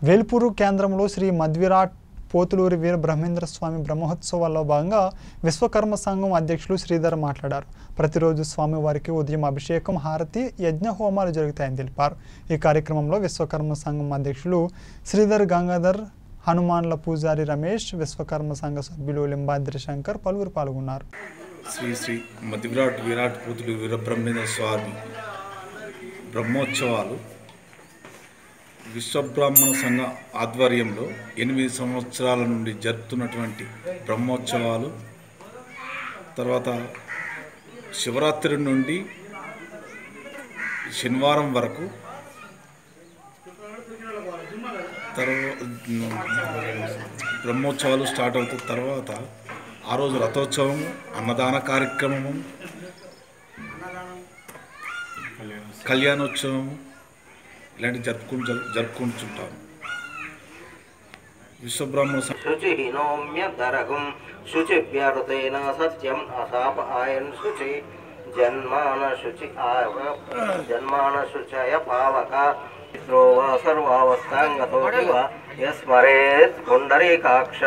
వేల్పూరు కేంద్రంలో శ్రీ మధ్విరాట్ పోతులూరి వీర బ్రహ్మేంద్ర స్వామి బ్రహ్మోత్సవాల్లో భాగంగా విశ్వకర్మ సంఘం అధ్యక్షులు శ్రీధర్ మాట్లాడారు ప్రతిరోజు స్వామివారికి ఉదయం అభిషేకం హారతి యజ్ఞ హోమాలు జరుగుతాయని తెలిపారు ఈ కార్యక్రమంలో విశ్వకర్మ సంఘం అధ్యక్షులు శ్రీధర్ గంగాధర్ హనుమాన్ల పూజారి రమేష్ విశ్వకర్మ సంఘ సభ్యులు లింబాద్రి శంకర్ పలువురు పాల్గొన్నారు శ్రీ శ్రీ మధ్యవిరాట్ విరాట్ పూతులు వీరబ్రహ్మేంద్ర స్వామి బ్రహ్మోత్సవాలు విశ్వబ్రాహ్మణ సంఘ ఆధ్వర్యంలో ఎనిమిది సంవత్సరాల నుండి జరుపుతున్నటువంటి బ్రహ్మోత్సవాలు తర్వాత శివరాత్రి నుండి శనివారం వరకు తర్వాత బ్రహ్మోత్సవాలు స్టార్ట్ అవుతాయి తర్వాత ఆ రోజు రథోత్సవం అన్నదాన కార్యక్రమము కళ్యాణోత్సవం ఇలాంటివి జరుపుకుని జరుపుకుంటుంటాం విశ్వబ్రాహ్మణ సం- శుచి నోమ్యదరగం శుచిభ్యర్థేన సత్యం అసాప ఆయన్ శుచి జన్మాన శుచి ఆవ జన్మాన శుచయ పావక మిత్రో వా సర్వావస్థాంగతో వా యస్మరేత్ పుండరీకాక్ష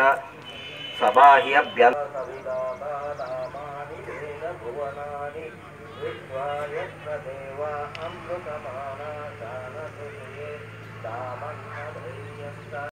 సబాహ్యభ్యంతరాని